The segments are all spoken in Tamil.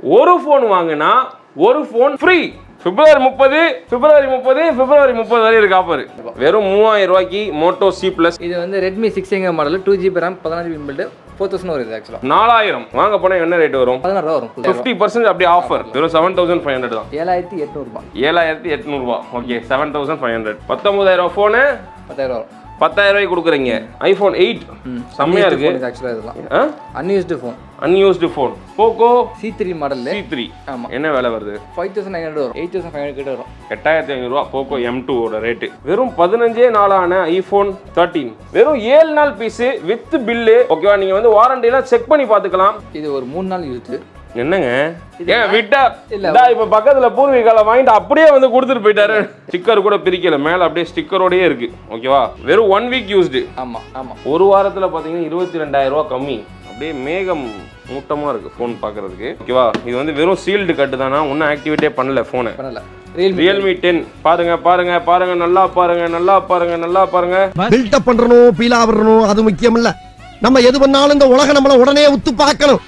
ஒரு ஃபோன் வாங்கினா ஒரு ஃபோன் ஃப்ரீ பிப்ரவரி முப்பது பிப்ரவரி முப்பது பிப்ரவரி முப்பது வரை இருக்கு ஆஃபர் வெறும் மூவாயிரம் ரூபாய்க்கு மோட்டோ சி பிளஸ் இது வந்து ரெட்மி சிக்ஸ் எங்க மாடல் டூ ஜிபி ரேம் பதினஞ்சு பின் பில்டு ஃபோர் தௌசண்ட் வருது ஆக்சுவலாக நாலாயிரம் வாங்க போனால் என்ன ரேட் வரும் பதினாறு ரூபா வரும் புது ஃபிஃப்டி பர்சன்ட் அப்படியே ஆஃபர் வெறும் செவன் தௌசண்ட் ஃபைவ் ஹண்ட்ரட் தான் ஏழாயிரத்தி எட்நூறுபா ஏழாயிரத்தி எட்நூறுபா okay seven thousand five hundred பத்தொன்பதாயிரம் ஃபோனு பத்தாயிரம் வரும் பத்தாயிரம் ரூபாய்க்கு கொடுக்குறீங்க ஐஃபோன் எயிட் செம்மையா இருக்கு ஆக்சுவலாக இதெல்லாம் unused phone unused phone Poco C three மாடலில் சி த்ரீ ஆமாம் என்ன விலை வருது ஃபைவ் தௌசண்ட் நைன் ஹண்ட்ரட் வரும் எயிட் தௌசண்ட் ஃபைவ் ஹண்ட்ரட் கிட்ட வரும் எட்டாயிரத்தி ஐநூறுரூவா போக்கோ எம் டூவோட ரேட்டு வெறும் பதினஞ்சே நாளான ஐஃபோன் தேர்ட்டீன் வெறும் ஏழு நாள் பீஸு வித் பில்லு ஓகேவா நீங்கள் வந்து வாரண்டிலாம் செக் பண்ணி பார்த்துக்கலாம் இது ஒரு மூணு நாள் யூஸ் என்னங்க ஏன் விட்டா இல்ல. இல்ல இப்ப பக்கத்துல பூர்வீகால வாங்கிட்டு அப்படியே வந்து கொடுத்துட்டு போயிட்டாரு ஸ்டிக்கர் கூட பிரிக்கல மேல அப்படியே ஸ்டிக்கரோடயே இருக்கு ஓகேவா வெறும் ஒன் வீக் யூஸ்டு ஆமாம் ஆமாம் ஒரு வாரத்துல பாத்தீங்கன்னா இருபத்தி ரெண்டாயிரம் ரூபாய் கம்மி அப்படியே மேகம் மூட்டமா இருக்கு ஃபோன் பார்க்கறதுக்கு ஓகேவா இது வந்து வெறும் சீல்டு கட்டு தானா ஒன்றும் ஆக்டிவேட்டே பண்ணல ஃபோனை பண்ணல ரியல்மி ரியல்மி டென் பாருங்க பாருங்க பாருங்க நல்லா பாருங்க நல்லா பாருங்க நல்லா பாருங்க பில்டப் பண்றணும் பீலா விடணும் அது முக்கியம் இல்ல நம்ம எது பண்ணாலும் இந்த உலகம் நம்மள உடனே உத்து பார்க்கணும்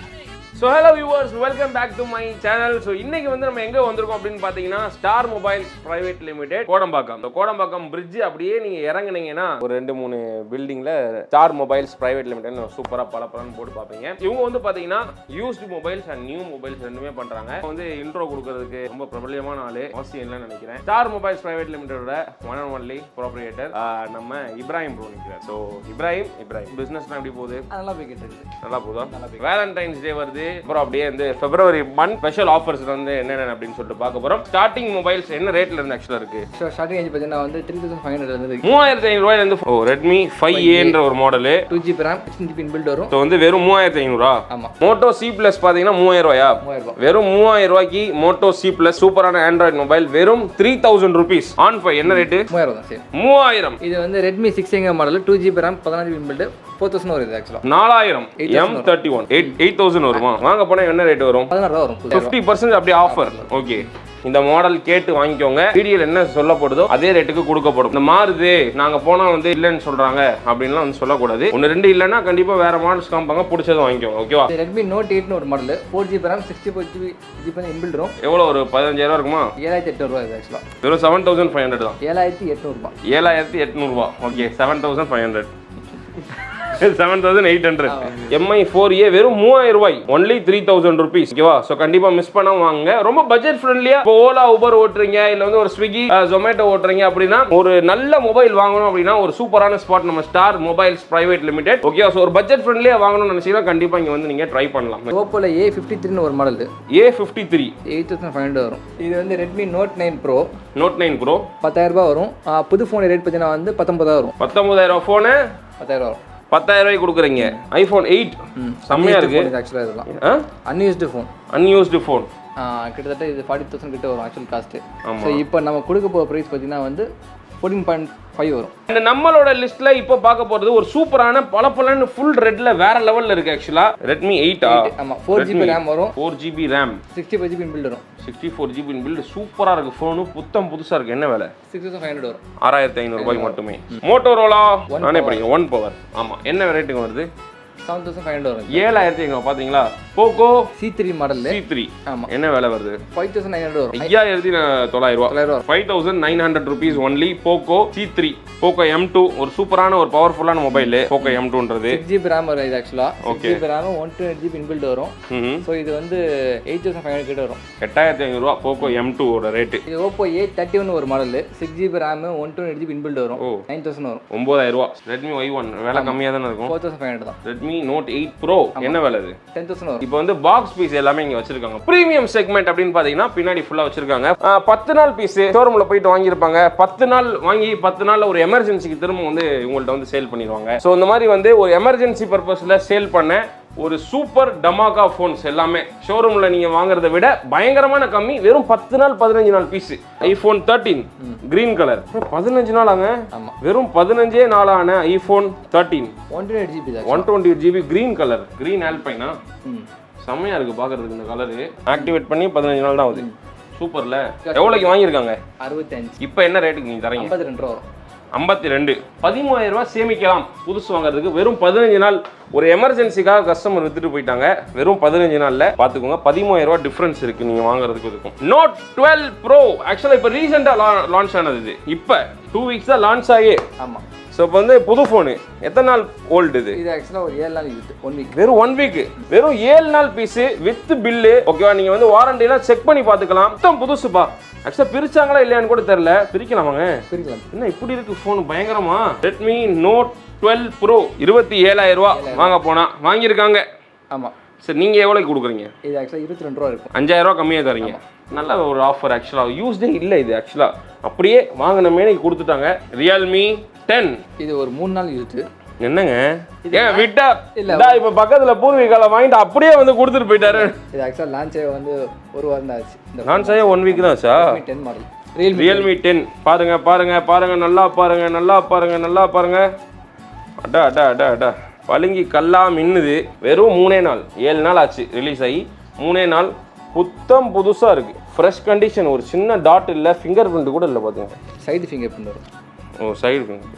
so hello viewers welcome back to my channel so இன்னைக்கு வந்து நம்ம எங்கே வந்திருக்கோம் அப்படின்னு பார்த்தீங்கன்னா star mobiles private limited Kodambakkam இந்த கோடம்பாக்கம் பிரிட்ஜ் அப்படியே நீங்கள் இறங்குனீங்கன்னா ஒரு ரெண்டு மூணு பில்டிங்கில் ஸ்டார் மொபைல்ஸ் பிரைவேட் லிமிடெட் சூப்பராக பல பலன்னு போட்டு பார்ப்பீங்க இவங்க வந்து பார்த்தீங்கன்னா used mobiles and new mobiles ரெண்டுமே பண்ணுறாங்க வந்து இன்ட்ரோ கொடுக்கறதுக்கு ரொம்ப பிரபலியமான ஆளு அவசியம் இல்லைன்னு நினைக்கிறேன் ஸ்டார் மொபைல்ஸ் பிரைவேட் லிமிடெடோட ஒன் அண்ட் ஒன்லி ப்ராப்ரியேட்டர் நம்ம இப்ராஹிம் ப்ரோ நிற்கிறார் ஸோ இப்ராஹிம் இப்ராஹிம் பிஸ்னஸ்லாம் எப்படி போகுது நல்லா போய்கிட்டு இருக்குது நல்லா போதா வேலண்டைன்ஸ் டே வருது அப்புறம் அப்படியே வந்து பிப்ரவரி மந்த் ஸ்பெஷல் ஆஃபர்ஸ் வந்து என்னென்ன அப்படின்னு சொல்லிட்டு பார்க்க போறோம் ஸ்டார்டிங் மொபைல்ஸ் என்ன ரேட்ல இருந்து ஆக்சுவலா இருக்கு ஸோ ஸ்டார்டிங் ஏஜ் பார்த்தீங்கன்னா வந்து த்ரீ தௌசண்ட் ஃபைவ் ஹண்ட்ரட் வந்து மூவாயிரத்தி ஐநூறு ரூபாயில இருந்து ஓ ரெட்மி ஃபைவ் ஏன்ற ஒரு model two GB RAM sixteen GB build வரும் ஸோ வந்து வெறும் மூவாயிரத்தி ஐநூறா ஆமாம் மோட்டோ சி பிளஸ் பார்த்தீங்கன்னா மூவாயிரம் ரூபாயா மூவாயிரம் ரூபாய் வெறும் மூவாயிரம் ரூபாய்க்கு மோட்டோ சி பிளஸ் சூப்பரான ஆண்ட்ராய்டு மொபைல் வெறும் three thousand rupees on five என்ன ரேட்டு மூவாயிரம் தான் சரி மூவாயிரம் இது வந்து ரெட்மி சிக்ஸ் எங்க மாடல் டூ ஜிபி ரேம் பதினஞ்சு பின் பில்டு ஃபோர் தௌசண்ட் வருது ஆக்சுவலாக நாலாயிரம் M thirty one eight eight thousand வருமா வாங்க போனால் என்ன ரேட் வரும் பதினாறு ரூபா வரும் புது ஃபிஃப்டி பர்சன்ட் அப்படியே ஆஃபர் ஓகே இந்த மாடல் கேட்டு வாங்கிக்கோங்க வீடியோல என்ன சொல்லப்படுதோ அதே ரேட்டுக்கு கொடுக்கப்படும் இந்த மாறுது நாங்க போனா வந்து இல்லைன்னு சொல்றாங்க அப்படின்லாம் வந்து சொல்லக்கூடாது ஒன்று ரெண்டு இல்லைன்னா கண்டிப்பா வேற மாடல்ஸ் காமிப்பாங்க பிடிச்சதை வாங்கிக்கோங்க ஓகேவா ரெட்மி நோட் எயிட்னு ஒரு model four GB RAM sixty four GB GB inbuilt வரும் எவ்வளோ ஒரு பதினஞ்சாயிரம் இருக்குமா ஏழாயிரத்தி எட்நூறுவா இது ஆக்சுவலாக வெறும் செவன் தௌசண்ட் ஃபைவ் ஹண்ட்ரட் தான் ஏழாயிரத்தி எட்நூறுபா ஏழாயிரத்தி எட்நூறுபா okay seven thousand five hundred seven thousand eight hundred Mi four A வெறும் மூவாயிரம் ரூபாய் ஒன்லி த்ரீ தௌசண்ட் ருபீஸ் ஓகேவா ஸோ கண்டிப்பா மிஸ் பண்ணாம வாங்க ரொம்ப பட்ஜெட் ஃப்ரெண்ட்லியா இப்போ ஓலா உபர் ஓட்டுறீங்க இல்ல வந்து ஒரு ஸ்விக்கி ஜொமேட்டோ ஓட்டுறீங்க அப்படின்னா ஒரு நல்ல மொபைல் வாங்கணும் அப்படின்னா ஒரு சூப்பரான ஸ்பாட் நம்ம star mobiles private limited okay so ஒரு பட்ஜெட் ஃப்ரெண்ட்லியா வாங்கணும்னு நினைச்சீங்கன்னா கண்டிப்பா இங்க வந்து நீங்க ட்ரை பண்ணலாம் ஓப்போல ஏ ஃபிஃப்டி த்ரீன்னு ஒரு model A fifty three eight thousand five hundred வரும் இது வந்து Redmi note nine pro note nine pro பத்தாயிரம் ரூபாய் வரும் ஆ, புது ஃபோன் ரேட் பார்த்தீங்கன்னா வந்து பத்தொன்பதாயிரம் வரும் பத்தொன்பதாயிரம் ஃபோனு பத்தாயிரம் வரும் பத்தாயிரம் ரூபாய்க்கு கொடுக்குறீங்க ஐஃபோன் எயிட் செம்மையா இருக்கு ஆக்சுவலாக இதெல்லாம் அன்யூஸ்டு ஃபோன் அன்யூஸ்டு ஃபோன் கிட்டத்தட்ட இது ஃபார்ட்டி தௌசண்ட் கிட்ட வரும் ஆக்சுவல் காஸ்ட்டு ஆமா. ஸோ இப்போ நம்ம கொடுக்க போகிற ப்ரைஸ் பார்த்தீங்கன்னா வந்து ஃபோர்டீன் பாயிண்ட் ஃபைவ் வரும் இந்த நம்மளோட லிஸ்ட்ல இப்போ பார்க்க போறது ஒரு சூப்பரான பல ஃபுல் ரெட்ல வேற லெவல்ல இருக்கு ஆக்சுவலா ரெட்மி எயிட்டா ஆமாம் ஃபோர் ஜிபி ரேம் வரும் four GB RAM sixty five GB build வரும் சிக்ஸ்டி ஃபோர் ஜிபி பில்டு சூப்பரா இருக்கு ஃபோனு புத்தம் புதுசா இருக்கு என்ன விலை சிக்ஸ் தௌசண்ட் ஃபைவ் ஹண்ட்ரட் வரும் ஆறாயிரத்தி ஐநூறு ரூபாய்க்கு மட்டுமே மோட்டோரோலா நானே படிக்கிறேன் ஒன் பவர் ஆமா என்ன ரேட்டுக்கு வருது செவன் தௌசண்ட் ஃபைவ் ஹண்ட்ரட் வரும் ஏழாயிரத்தி ஐநூறு பாத்தீங்களா போக்கோ சி த்ரீ மாடலில் சி த்ரீ ஆமாம் என்ன விலை வருது ஃபைவ் தௌசண்ட் நைன் ஹண்ட்ரட் வரும் ஐயாயிரத்தி ந- தொள்ளாயிரம் ரூபா தொள்ளாயிரம் ரூபா five thousand nine hundred rupees only Poco C three Poco M two ஒரு சூப்பரான ஒரு பவர்ஃபுல்லான மொபைல் போக்கோ எம் டூன்றது சிக்ஸ் ஜிபி ரேம் வரும் இது ஆக்சுவலாக six Okay. GB RAM one two eight GB inbuilt வரும் ம்ஹும். ஸோ இது வந்து எயிட் தௌசண்ட் ஃபைவ் ஹண்ட்ரட் கிட்ட வரும் எட்டாயிரத்தி ஐநூறுரூவா போக்கோ எம் டூவோட ரேட்டு இது ஓப்போ ஏ தேர்ட்டி ஒன் ஒரு model six GB RAM one two eight GB inbuilt வரும் ஓ. நைன் தௌசண்ட் வரும் ஒம்பதாயிரம் ரூபா ரெட்மி ஒய் ஒன் விலை கம்மியாக தானே இருக்கும் ஃபோர் தௌசண்ட் ஃபைவ் ஹண்ட்ரட் தான் ரெட்மி நோட் எயிட் ப்ரோ என்ன விலை இது டென் தௌசண்ட் வரும் இப்போ வந்து பாக்ஸ் பீஸ் எல்லாமே இங்க வச்சிருக்காங்க பிரீமியம் செக்மெண்ட் அப்படின்னு பாத்தீங்கன்னா பின்னாடி ஃபுல்லா வச்சிருக்காங்க ஆஹ் பத்து நாள் பீஸ் ஷோரூம்ல போயிட்டு வாங்கியிருப்பாங்க பத்து நாள் வாங்கி பத்து நாள்ல ஒரு எமர்ஜென்சிக்கு திரும்ப வந்து உங்கள்ட்ட வந்து சேல் பண்ணிடுவாங்க ஸோ இந்த மாதிரி வந்து ஒரு எமர்ஜென்சி பர்பஸ்ல சேல் பண்ண ஒரு சூப்பர் டமாகா ஃபோன்ஸ் எல்லாமே ஷோரூம்ல நீங்க வாங்குறதை விட பயங்கரமான கம்மி வெறும் பத்து நாள் பதினஞ்சு நாள் piece iPhone thirteen green colour பதினஞ்சு நாளாங்க ஆமா. வெறும் பதினஞ்சே நாளான iPhone thirteen one two eight GB தான் one twenty GB green colour green ஆல்பைனா ம் செம்மையா இருக்கு பாக்குறதுக்கு இந்த கலரு ஆக்டிவேட் பண்ணி பதினஞ்சு நாள் தான் ஆகுது சூப்பர்ல எவ்வளோக்கு வாங்கியிருக்காங்க அறுபத்தஞ்சு இப்போ என்ன ரேட்டுக்கு நீங்க தரீங்க ஐம்பத்தி ரெண்டு ரூபா வரும் ஐம்பத்தி ரெண்டு பதிமூவாயிரம் ரூபாய் சேமிக்கலாம் புதுசு வாங்குறதுக்கு வெறும் பதினஞ்சு நாள் ஒரு எமர்ஜென்சிக்காக கஸ்டமர் வித்துட்டு போயிட்டாங்க வெறும் பதினஞ்சு நாள்ல பாத்துக்கோங்க பதிமூவாயிரம் ரூபாய் டிஃபரன்ஸ் இருக்கு நீங்க வாங்குறதுக்கு இருக்கும் நோட் டுவெல் ப்ரோ ஆக்சுவலாக இப்போ ரீசெண்டாக லான்ச் ஆனது இது இப்போ டூ வீக்ஸ் தான் லான்ச் ஆகி ஆமாம் ஸோ இப்போ வந்து புது ஃபோனு எத்தனை நாள் ஓல்டு இது இது ஆக்சுவலாக ஒரு ஏழு நாள் யூஸ் ஒன் வீக் வெறும் ஒன் வீக் வெறும் ஏழு நாள் பீஸு வித் பில்லு ஓகேவா நீங்க வந்து வாரண்டிலாம் செக் பண்ணி பார்த்துக்கலாம் மொத்தம் புதுசுப்பா ஆக்சுவலாக பிரிச்சாங்களா இல்லையான்னு கூட தெரியல பிரிக்கலாமாங்க பிரிக்கலாம் என்ன இப்படி இருக்கு ஃபோன் பயங்கரமா ரெட்மி நோட் டுவெல் ப்ரோ இருபத்தி ஏழாயிரம் ரூபா வாங்க போனா வாங்கியிருக்காங்க ஆமாம் சரி நீங்க எவ்வளோக்கு கொடுக்குறீங்க இது ஆக்சுவலாக இருபத்தி ரெண்டு ரூபா இருக்கும் அஞ்சாயிரம் ரூபா கம்மியாக தரீங்க நல்ல ஒரு ஆஃபர் ஆக்சுவலாக யூஸ்டே இல்லை இது ஆக்சுவலாக அப்படியே வாங்கின மேனைக்கு கொடுத்துட்டாங்க ரியல்மி டென் இது ஒரு மூணு நாள் யூஸ் என்னங்க ஏன் விட்டா இல்ல. இல்ல இப்ப பக்கத்துல பூர்வீகால வாங்கிட்டு அப்படியே வந்து கொடுத்துட்டு போயிட்டாரு இது ஆக்சுவலாக லான்ச்சே வந்து ஒரு வாரம் தான் ஆச்சு இந்த நான் செய்ய ஒன் வீக் தான் sir ten model Realme Realme ten பாருங்க பாருங்க பாருங்க நல்லா பாருங்க நல்லா பாருங்க நல்லா பாருங்க அடா அடா அடா அடா பளிங்கி கல்லா மின்னுது வெறும் மூணே நாள் ஏழு நாள் ஆச்சு ரிலீஸ் ஆகி மூணே நாள் புத்தம் புதுசா இருக்கு ஃப்ரெஷ் கண்டிஷன் ஒரு சின்ன டாட் இல்லை ஃபிங்கர் பிரிண்ட் கூட இல்லை பாத்துங்க சைடு ஃபிங்கர் பிரிண்ட் வரும் ஓ சைடு ஃபிங்கர்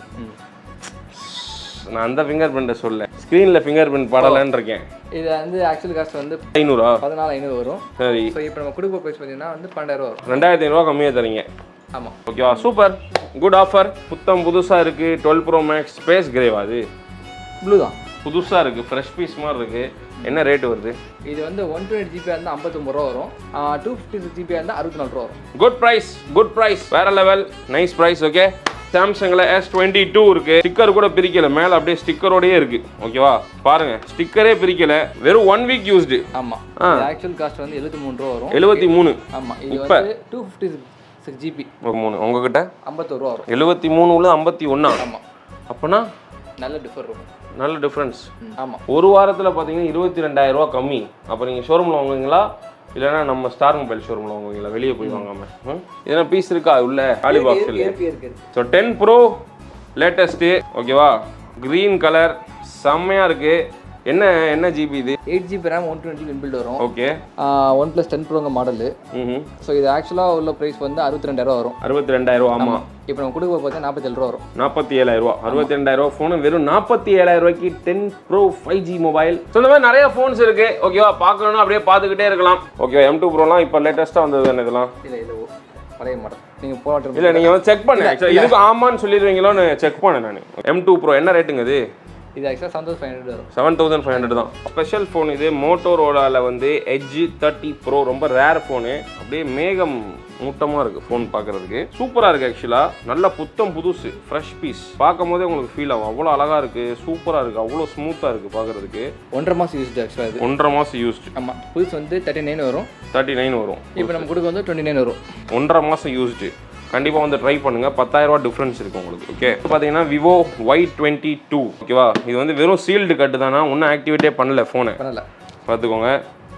நான் அந்த ஃபிங்கர் பிரிண்ட்டை சொல்ல ஸ்க்ரீனில் ஃபிங்கர் பிரிண்ட் படலைன்னு இருக்கேன் இது வந்து ஆக்சுவல் காஸ்ட் வந்து ஐநூறா பதினாலு ஐநூறு வரும் சரி ஸோ இப்போ நம்ம கொடுக்க ப்ரைஸ் பார்த்தீங்கன்னா வந்து பன்னெண்டாயிரம் ரூபா வரும் ரெண்டாயிரத்தி ஐநூறுவா கம்மியாக தரீங்க ஆமாம் ஓகேவா சூப்பர் குட் ஆஃபர் புத்தம் புதுசாக இருக்குது டுவெல் ப்ரோ மேக்ஸ் ஸ்பேஸ் கிரேவா அது ப்ளூ தான் புதுசாக இருக்குது ஃப்ரெஷ் பீஸ் மாதிரி இருக்குது என்ன ரேட் வருது இது வந்து ஒன் டுவெண்ட்டி ஜிபியாக இருந்தால் ஐம்பத்தொம்பது ரூபா வரும் டூ ஃபிஃப்டி சிக்ஸ் ஜிபியாக இருந்தால் அறுபத்தி நாலு ரூபா வரும் குட் ப்ரைஸ் குட் ப்ரைஸ் வேற லெவல் நைஸ் ப்ரைஸ் ஓகே சாம்சங்கில் எஸ் டுவெண்ட்டி டூ இருக்கு ஸ்டிக்கர் கூட பிரிக்கல மேலே அப்படியே ஸ்டிக்கரோடயே இருக்கு ஓகேவா பாருங்க ஸ்டிக்கரே பிரிக்கல வெறும் ஒன் வீக் யூஸ்டு ஆமாம் ஆ. ஆக்சுவல் காஸ்ட் வந்து எழுபத்தி மூணு ரூபா வரும் எழுபத்தி மூணு ஆமாம் இது இப்ப? வந்து டூ ஃபிஃப்டி சிக்ஸ் ஜிபி மூணு உங்ககிட்ட ஐம்பத்தோரு ரூபா வரும் எழுபத்தி மூணு உள்ள ஐம்பத்தி ஒன்றா ஆமாம் அப்போனா நல்ல டிஃபர் இருக்கும் நல்ல டிஃப்ரென்ஸ் ஆமாம் ஒரு வாரத்தில் பார்த்தீங்கன்னா இருபத்தி ரெண்டாயிரம் ரூபா கம்மி அப்போ நீங்கள் ஷோரூமில் வாங்குவீங்களா இல்லைன்னா நம்ம ஸ்டார் மொபைல் ஷோரூமில் வாங்குவீங்களா வெளியே போய் வாங்காம ம்? எதனா பீஸ் இருக்கா உள்ள காலி பாக்ஸ் இல்லை இருக்கு இருக்கு ஸோ டென் ப்ரோ லேட்டஸ்ட்டு ஓகேவா க்ரீன் கலர் செம்மையாக இருக்குது என்ன என்ன ஜிபி இது eight GB RAM one twenty inbuilt வரும் ஓகே ஒன் ப்ளஸ் டென் ப்ரோங்க மாடலு ம் ஸோ இது ஆக்சுவலாக உள்ள ப்ரைஸ் வந்து அறுபத்தி ரெண்டாயிரம் வரும் அறுபத்தி ரெண்டாயிரம் ரூபா ஆமாம் இப்போ நம்ம கொடுக்க பார்த்தா நாற்பத்தேழு ரூபா வரும் நாற்பத்தி ஏழாயிரம் ரூபா அறுபத்தி ரெண்டாயிரம் ரூபா ஃபோனு வெறும் நாற்பத்தி ஏழாயிரம் ரூபாய்க்கு ten pro five G mobile so இந்த மாதிரி நிறைய ஃபோன்ஸ் இருக்கு ஓகேவா பார்க்கணும்னா அப்படியே பார்த்துக்கிட்டே இருக்கலாம் ஓகேவா எம் டூ ப்ரோலாம் இப்போ லேட்டஸ்ட்டாக வந்தது தானே இதெல்லாம் இல்லை இல்லை பழைய மாடல் நீங்கள் போன இல்லை நீங்கள் வந்து செக் பண்ணு Actually, இதுக்கு ஆமான்னு சொல்லிடுவீங்களோன்னு செக் பண்ணேன் நான் எம் டூ ப்ரோ என்ன ரேட்டுங்க இது இது ஆக்சுவலாக செவன் தௌசண்ட் ஃபைவ் ஹண்ட்ரட் வரும் செவன் தௌசண்ட் ஃபைவ் ஹண்ட்ரட் தான் ஸ்பெஷல் ஃபோன் இது மோட்டோரோலாவில் வந்து எட்ஜ் தேர்ட்டி ப்ரோ ரொம்ப ரேர் ஃபோனு அப்படியே மேகம் மூட்டமாக இருக்குது ஃபோன் பார்க்குறதுக்கு சூப்பராக இருக்குது ஆக்சுவலாக நல்ல புத்தம் புதுசு ஃப்ரெஷ் பீஸ் பார்க்கும் போதே உங்களுக்கு ஃபீல் ஆகும் அவ்வளோ அழகாக இருக்குது சூப்பராக இருக்குது அவ்வளோ ஸ்மூத்தாக இருக்குது பார்க்குறதுக்கு ஒன்றரை மாதம் யூஸ்டு ஆக்சுவலாக இது ஒன்றரை மாதம் யூஸ்டு ஆமாம் புதுசு வந்து தேர்ட்டி நைன் வரும் தேர்ட்டி நைன் வரும் இப்போ நம்ம கொடுக்க வந்து டுவெண்ட்டி நைன் வரும் ஒன்றரை மாதம் யூஸ்டு கண்டிப்பாக வந்து ட்ரை பண்ணுங்கள் பத்தாயிரரூவா டிஃப்ரென்ஸ் இருக்குது உங்களுக்கு ஓகே பார்த்தீங்கன்னா விவோ ஒய் டுவெண்ட்டி டூ ஓகேவா இது வந்து வெறும் சீல்டு கட்டு தானா ஒன்றும் ஆக்டிவேட்டே பண்ணல ஃபோனை பண்ணல பார்த்துக்கோங்க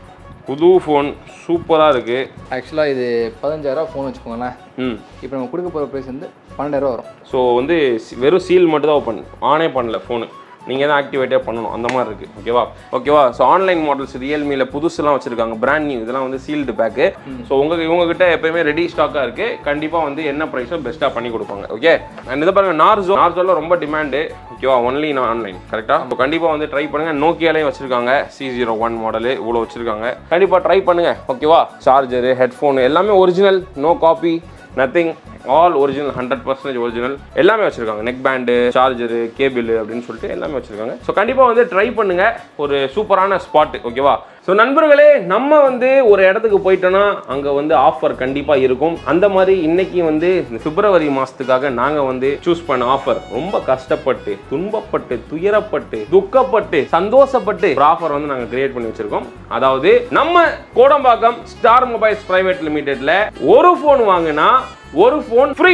புது ஃபோன் சூப்பராக இருக்குது ஆக்சுவலாக இது பதினஞ்சாயிரம் ஃபோன் வச்சுக்கோங்களேன் ம் இப்போ நம்ம கொடுக்க போகிற ப்ரைஸ் வந்து பன்னெண்டாயிரம் வரும் ஸோ வந்து சி- வெறும் சீல் மட்டும் தான் ஓப்பன் ஆனே பண்ணல ஃபோனு நீங்கள் தான் ஆக்டிவேட்டே பண்ணணும் அந்த மாதிரி இருக்குது ஓகேவா ஓகேவா ஸோ ஆன்லைன் மாடல்ஸ் ரியல்மியில் புதுசுலாம் வச்சுருக்காங்க பிராண்ட் நியூ இதெல்லாம் வந்து சீல்டு பேக்கு ஸோ உங்கள் இவங்ககிட்ட எப்பயுமே ரெடி ஸ்டாக்காக இருக்குது கண்டிப்பாக வந்து என்ன ப்ரைஸோ பெஸ்ட்டாக பண்ணி கொடுப்பாங்க ஓகே அண்ட் இதை பாருங்க நார்சோ நார்சோல ரொம்ப டிமாண்டு ஓகேவா ஒன்லி நான் ஆன்லைன் கரெக்டாக ஸோ கண்டிப்பாக வந்து ட்ரை பண்ணுங்கள் நோக்கியாலையும் வச்சுருக்காங்க சி ஜீரோ ஒன் மாடலு இவ்வளோ வச்சுருக்காங்க கண்டிப்பாக ட்ரை பண்ணுங்கள் ஓகேவா சார்ஜரு ஹெட்ஃபோனு எல்லாமே original no copy nothing all original hundred percentage original எல்லாமே வச்சிருக்காங்க நெக் பேண்டு சார்ஜரு கேபிள் அப்படின்னு சொல்லிட்டு எல்லாமே வச்சிருக்காங்க ஸோ கண்டிப்பாக வந்து ட்ரை பண்ணுங்க ஒரு சூப்பரான ஸ்பாட் ஓகேவா ஸோ நண்பர்களே நம்ம வந்து ஒரு இடத்துக்கு போயிட்டோம்னா அங்கே வந்து ஆஃபர் கண்டிப்பாக இருக்கும் அந்த மாதிரி இன்னைக்கு வந்து இந்த பிப்ரவரி மாதத்துக்காக நாங்கள் வந்து சூஸ் பண்ண ஆஃபர் ரொம்ப கஷ்டப்பட்டு துன்பப்பட்டு துயரப்பட்டு துக்கப்பட்டு சந்தோஷப்பட்டு ஒரு ஆஃபர் வந்து நாங்கள் கிரியேட் பண்ணி வச்சிருக்கோம் அதாவது நம்ம கோடம்பாக்கம் ஸ்டார் மொபைல்ஸ் பிரைவேட் லிமிடெட்ல ஒரு ஃபோன் வாங்கினா ஒரு ஃபோன் ஃப்ரீ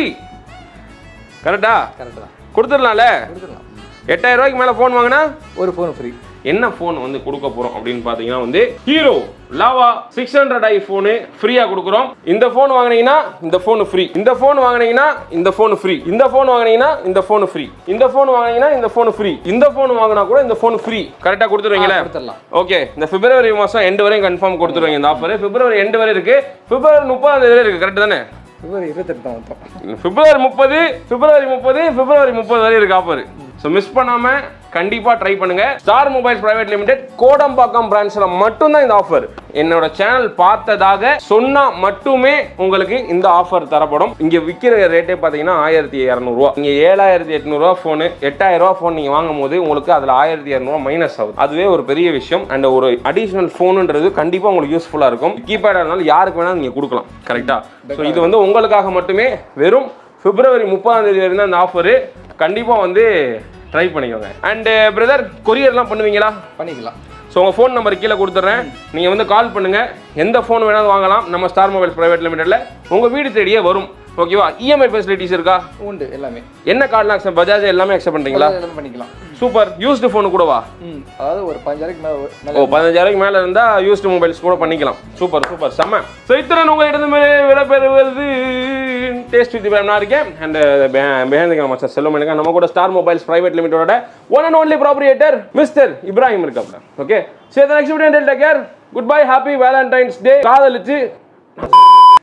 கரெக்டா கரெக்டு தான் கொடுத்துடலாம்ல கொடுத்துடலாம் எட்டாயிரம் ரூபாய்க்கு மேலே ஃபோன் வாங்கினா ஒரு ஃபோன் ஃப்ரீ என்ன ஃபோன் வந்து கொடுக்க போறோம் அப்படின்னு பார்த்தீங்கன்னா வந்து hero Lava six hundred I phone ஃப்ரீயாக கொடுக்குறோம் இந்த ஃபோன் வாங்கினீங்கன்னா இந்த ஃபோன் ஃப்ரீ இந்த ஃபோன் வாங்கினீங்கன்னா இந்த ஃபோன் ஃப்ரீ இந்த ஃபோன் வாங்கினீங்கன்னா இந்த ஃபோன் ஃப்ரீ இந்த ஃபோன் வாங்கினீங்கன்னா இந்த ஃபோன் ஃப்ரீ இந்த ஃபோன் வாங்கினா கூட இந்த ஃபோன் ஃப்ரீ கரெக்டாக கொடுத்துருவீங்களே கொடுத்துடலாம் ஓகே இந்த பிப்ரவரி மாதம் எண்டு வரையும் கன்ஃபார்ம் கொடுத்துருவாங்க இந்த ஆஃபர் பிப்ரவரி எண்டு வரை இருக்கு பிப்ரவரி முப்பதாம் தேதி வரை இருக்கு கரெக்ட் தானே பிப்ரவரி இருபத்தெட்டு தான் மொத்தம் பிப்ரவரி முப்பது பிப்ரவரி முப்பது பிப்ரவரி முப்பது வரை இருக்கு ஆஃபர் ஸோ மிஸ் பண்ணாம கண்டிப்பா ட்ரை பண்ணுங்க star mobiles private limited Kodambakkam பிரான்ச்ல மட்டும்தான் இந்த ஆஃபர் என்னோட சேனல் பார்த்ததாக சொன்னா மட்டுமே உங்களுக்கு இந்த ஆஃபர் தரப்படும் இங்க விற்கிற ரேட்டே பார்த்தீங்கன்னா ஆயிரத்தி இரநூறுவா நீங்க ஏழாயிரத்தி எட்நூறுவா ஃபோனு எட்டாயிரம் ரூபா ஃபோன் நீங்க வாங்கும் போது உங்களுக்கு அதுல ஆயிரத்தி இரநூறுவா மைனஸ் ஆகுது அதுவே ஒரு பெரிய விஷயம் அண்ட் ஒரு அடிஷனல் ஃபோனுன்றது கண்டிப்பா உங்களுக்கு யூஸ்ஃபுல்லா இருக்கும் கீபேட் இருந்தாலும் யாருக்கு வேணாலும் நீங்க கொடுக்கலாம் கரெக்டா ஸோ இது வந்து உங்களுக்காக மட்டுமே வெறும் பிப்ரவரி முப்பதாம் தேதி வரைக்கும் அந்த ஆஃபரு கண்டிப்பாக வந்து ட்ரை பண்ணிக்கோங்க அண்டு பிரதர் கொரியர்லாம் பண்ணுவீங்களா பண்ணிக்கலாம் ஸோ உங்கள் ஃபோன் நம்பர் கீழே கொடுத்துட்றேன் நீங்கள் வந்து கால் பண்ணுங்கள் எந்த ஃபோன் வேணாலும் வாங்கலாம் நம்ம ஸ்டார் மொபைல்ஸ் ப்ரைவேட் லிமிடெடில் உங்கள் வீடு தேடியே வரும் ஓகேவா இஎம்ஐ ஃபெசிலிட்டிஸ் இருக்கா உண்டு எல்லாமே என்ன கார்டெலாம் அக்செப்ட் பஜாஜ் எல்லாமே அக்செப்ட் பண்ணுறீங்களா எல்லாமே பண்ணிக்கலாம் சூப்பர் யூஸ்டு ஃபோனு கூடவா ம் அதாவது ஒரு பதினஞ்சாயிரக்கு மேலே ஓ மேலே பதினஞ்சாயிரம் மேலே இருந்தால் யூஸ்டு மொபைல்ஸ் கூட பண்ணிக்கலாம் சூப்பர் சூப்பர் செம்ம ஸோ இத்தனை உங்களிடம் விடைபெறுவது டேஸ்ட் வித் நான் இருக்கேன் அண்ட் பேந்திங்க மச்சா செல்வமணிக்கா நம்ம கூட ஸ்டார் மொபைல்ஸ் பிரைவேட் லிமிட்டோட one and only proprietor mister Ibrahim இருக்காப்ல ஓகே சரி next video take care good bye happy valentine's day காதலிச்சு